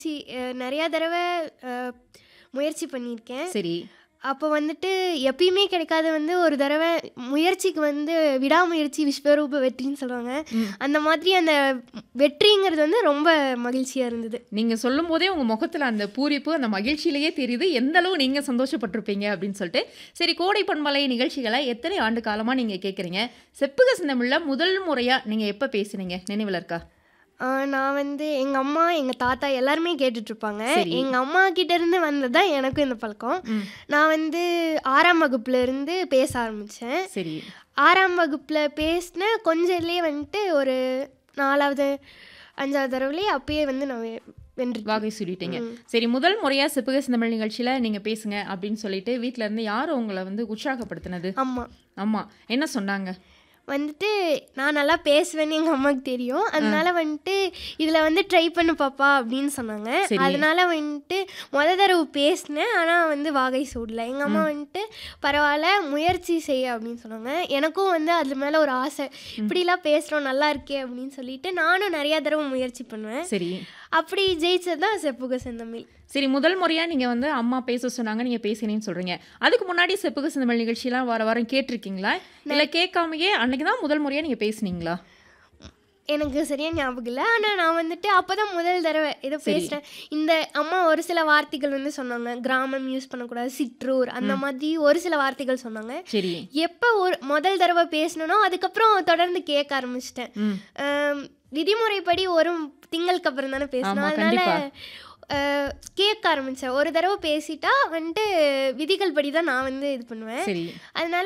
C அ நெறையா தடவ அ முயற்சி பண்ணியிருக்கேன். சரி. அப்போ வந்துட்டு எப்பயுமே கிடைக்காத வந்து ஒரு தடவ முயற்சிக்கு வந்து விடாமுயற்சி விஸ்வரூப வெற்றின்னு சொல்லுவாங்க. ம். அந்த மாதிரி அந்த வெற்றிங்கிறது வந்து ரொம்ப மகிழ்ச்சியா இருந்தது. நீங்க சொல்லும்போதே உங்க முகத்துல அந்த பூரிப்பு, அந்த மகிழ்ச்சியிலேயே தெரியுது. எந்த அளவு நீங்க சந்தோஷப்பட்டுருப்பீங்க அப்படின்னு சொல்லிட்டு. சரி கோடை பண்பலை நிகழ்ச்சிகள எத்தனை ஆண்டு காலமா நீங்க கேட்குறீங்க? செப்புக சின்னமில்ல முதல் முறையா நீங்க எப்ப பேசுனீங்க? நினைவுல இருக்கா? ஆ நான் வந்து எங்க அம்மா, எங்க தாத்தா எல்லாருமே கேட்டுட்ருப்பாங்க. சரி. எங்க அம்மா கிட்டேருந்து வந்தது தான் எனக்கும் இந்த பழக்கம். ம். நான் வந்து 6ஆம் வகுப்புல இருந்து பேச ஆரம்பிச்சேன். சரி. 6ஆம் வகுப்புல பேசின கொஞ்சம்லயே வந்துட்டு ஒரு 4வது, 5வது தடவைலயே அப்பயே வந்து நான் வெ வென்றுட்டேன். வாகை சூடிட்டீங்க. ம். சரி முதல் முறையா செப்புக சின்னமிழ் நிகழ்ச்சியில நீங்க பேசுங்க அப்படின்னு சொல்லிட்டு வீட்ல இருந்து யாரு உங்கள வந்து உற்சாகப்படுத்துனது? அம்மா. அம்மா. என்ன சொன்னாங்க? வந்துட்டு நான் நல்லா பேசுவேன்னு எங்க அம்மாக்கு தெரியும். அதனால வந்துட்டு இதில வந்து ட்ரை பண்ணு பாப்பா அப்படின்னு சொன்னாங்க. சரி. அதனால வந்துட்டு மொத தடவ பேசினேன். ஆனா வந்து வாகை சூடல. எங்க அம்மா ம். வந்துட்டு பரவால்ல முயற்சி செய் அப்படின்னு சொன்னாங்க. எனக்கும் வந்து அது மேல ஒரு ஆசை. இப்படிலாம் பேசுறோம் நல்லா இருக்கே அப்படின்னு சொல்லிட்டு நானும் நெறையா தடவ முயற்சி பண்ணுவேன். சரி. அப்படி ஜெயிச்சது தான் செப்புக செந்தமிழ். சரி முதல் முறையா நீங்க வந்து அம்மா பேச சொன்னாங்க. நீங்க பேசினேன்னு சொல்றீங்க. அதுக்கு முன்னாடி செப்புக சின்னமிழ் நிகழ்ச்சிலாம் வார வாரம் கேட்டுருக்கீங்களா? இல்ல கேட்காமயே அன்னைக்கு தான் முதல் முறையா நீங்க பேசுனீங்களா? எனக்கு சரியா ஞாபகம் இல்ல. ஆனா நான் வந்துட்டு அப்பதான் முதல் தடவ ஏதோ சரி. பேசுறேன். இந்த அம்மா ஒரு சில வார்த்தைகள் வந்து சொன்னாங்க. கிராமம் யூஸ் பண்ணக்கூடாது, சிற்றூர் அந்த ம். மாதிரி ஒரு சில வார்த்தைகள் சொன்னாங்க. சரி. எப்ப ஒரு முதல் தடவ பேசினனோ அதுக்கப்புறம் தொடர்ந்து கேட்க ஆரம்பிச்சுட்டேன். ம். அம் விதிமுறைப்படி ஒரு திங்களுக்கு அப்புறம் தானே பேசணும். ஆமா, அதனால கண்டிப்பா. அ கேட்க ஆரம்பிச்சேன். ஒரு தடவ பேசிட்டா வந்துட்டு விதிகள் படி தான் நான் வந்து இது பண்ணுவேன். சரி. அதனால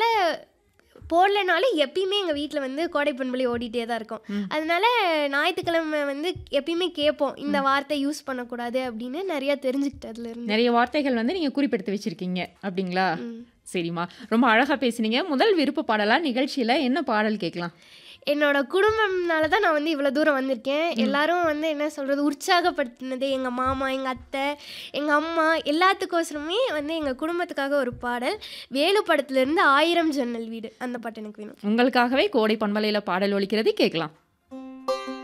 போடலனாலும் எப்பயுமே எங்க வீட்ல வந்து கோடை பண்புலி ஓடிட்டே தான் இருக்கும். ம். அதனால ஞாயித்துக்கிழமை வந்து எப்பயுமே கேட்போம். இந்த வார்த்தை யூஸ் பண்ணக்கூடாது அப்படின்னு நெறையா தெரிஞ்சுக்கிட்டேன் அதுலேருந்து. நெறைய வார்த்தைகள் வந்து நீங்க குறிப்பெடுத்து வச்சிருக்கீங்க. அப்படிங்களா? ம். சரிம்மா. ரொம்ப அழகா பேசுனீங்க. முதல் விருப்ப பாடலா நிகழ்ச்சியில என்ன பாடல் கேட்கலாம்? என்னோட குடும்பம்னால தான் நான் வந்து இவ்வளோ தூரம் வந்திருக்கேன். ம். எல்லாரும் வந்து என்ன சொல்றது உற்சாகப்படுத்தினது எங்க மாமா, எங்க அத்தை, எங்க அம்மா எல்லாத்துக்கோசரமே வந்து எங்க குடும்பத்துக்காக ஒரு பாடல். வேலு படத்துலேருந்து ஆயிரம் ஜன்னல் வீடு அந்த பாட்டு எனக்கு வேணும். உங்களுக்காகவே கோடை பண்பலையில பாடல் ஒலிக்கிறது கேட்கலாம்.